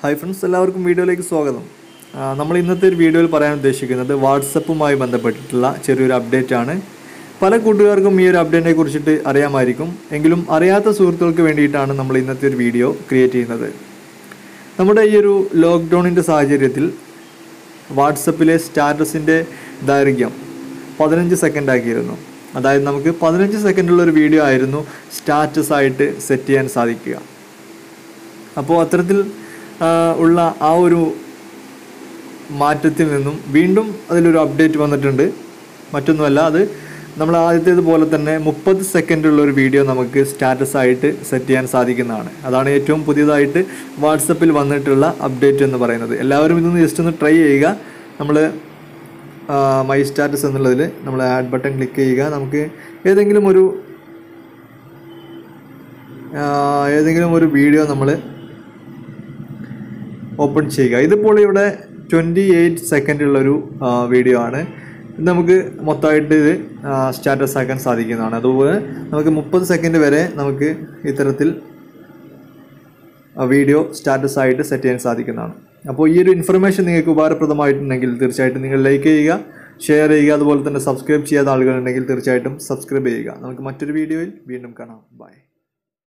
hi friends എല്ലാവർക്കും വീഡിയോയിലേക്ക് സ്വാഗതം ആ, നമ്മൾ ഇന്നത്തെ ഒരു വീഡിയോയിൽ പറയാൻ ഉദ്ദേശിക്കുന്നത് വാട്സപ്പുമായി ബന്ധപ്പെട്ടിട്ടുള്ള ചെറിയൊരു അപ്ഡേറ്റ് ആണ് പല കൂട്ടുകാർക്കും ഈ ഒരു അപ്ഡേറ്റിനെ കുറിച്ചിട്ട് അറിയാമായിരിക്കും എങ്കിലും അറിയാത്ത സുഹൃത്തുക്കൾക്ക് വേണ്ടിയിട്ടാണ് നമ്മൾ ഇന്നത്തെ ഒരു വീഡിയോ ക്രിയേറ്റ് ചെയ്യുന്നത് നമ്മുടെ ഈ ഒരു ലോക്ക്ഡൗണിൻ്റെ സാഹചര്യത്തിൽ വാട്സപ്പിലെ സ്റ്റാറ്റസിൻ്റെ ദൈർഘ്യം പതിനഞ്ച് സെക്കൻഡ് ആക്കിയിരുന്നു അതായത് നമുക്ക് പതിനഞ്ച് സെക്കൻഡുള്ള ഒരു വീഡിയോ ആയിരുന്നു സ്റ്റാറ്റസ് ആയിട്ട് സെറ്റ് ചെയ്യാൻ സാധിക്കുക അപ്പോൾ അത്തരത്തിൽ ആ, ഉള്ള ആ ഒരു മാറ്റത്തിൽ നിന്നും വീണ്ടും അതിലൊരു അപ്ഡേറ്റ് വന്നിട്ടുണ്ട് മറ്റൊന്നുമല്ല അത് നമ്മൾ ആദ്യത്തേത് പോലെ തന്നെ മുപ്പത് സെക്കൻഡുള്ള ഒരു വീഡിയോ നമുക്ക് സ്റ്റാറ്റസ് ആയിട്ട് സെറ്റ് ചെയ്യാൻ സാധിക്കുന്നതാണ് അതാണ് ഏറ്റവും പുതിയതായിട്ട് വാട്സപ്പിൽ വന്നിട്ടുള്ള അപ്ഡേറ്റ് എന്ന് പറയുന്നത് എല്ലാവരും ഇതൊന്ന് ജസ്റ്റ് ഒന്ന് ട്രൈ ചെയ്യുക നമ്മൾ മൈ സ്റ്റാറ്റസ് എന്നുള്ളതിൽ നമ്മൾ ആഡ് ബട്ടൺ ക്ലിക്ക് ചെയ്യുക നമുക്ക് ഏതെങ്കിലും ഒരു ആ, ഏതെങ്കിലും ഒരു വീഡിയോ നമ്മൾ ഓപ്പൺ ചെയ്യുക ഇതിപ്പോൾ ഇവിടെ ട്വൻറ്റി എയ്റ്റ് സെക്കൻഡുള്ളൊരു വീഡിയോ ആണ് ഇത് നമുക്ക് മൊത്തമായിട്ട് ഇത് സ്റ്റാറ്റസ് ആക്കാൻ സാധിക്കുന്നതാണ് അതുപോലെ നമുക്ക് മുപ്പത് സെക്കൻഡ് വരെ നമുക്ക് ഇത്തരത്തിൽ വീഡിയോ സ്റ്റാറ്റസ് ആയിട്ട് സെറ്റ് ചെയ്യാൻ സാധിക്കുന്നതാണ് അപ്പോൾ ഈ ഒരു ഇൻഫർമേഷൻ നിങ്ങൾക്ക് ഉപകാരപ്രദമായിട്ടുണ്ടെങ്കിൽ തീർച്ചയായിട്ടും നിങ്ങൾ ലൈക്ക് ചെയ്യുക ഷെയർ ചെയ്യുക അതുപോലെ തന്നെ സബ്സ്ക്രൈബ് ചെയ്യാത്ത ആളുകളുണ്ടെങ്കിൽ തീർച്ചയായിട്ടും സബ്സ്ക്രൈബ് ചെയ്യുക നമുക്ക് മറ്റൊരു വീഡിയോയിൽ വീണ്ടും കാണാം ബൈ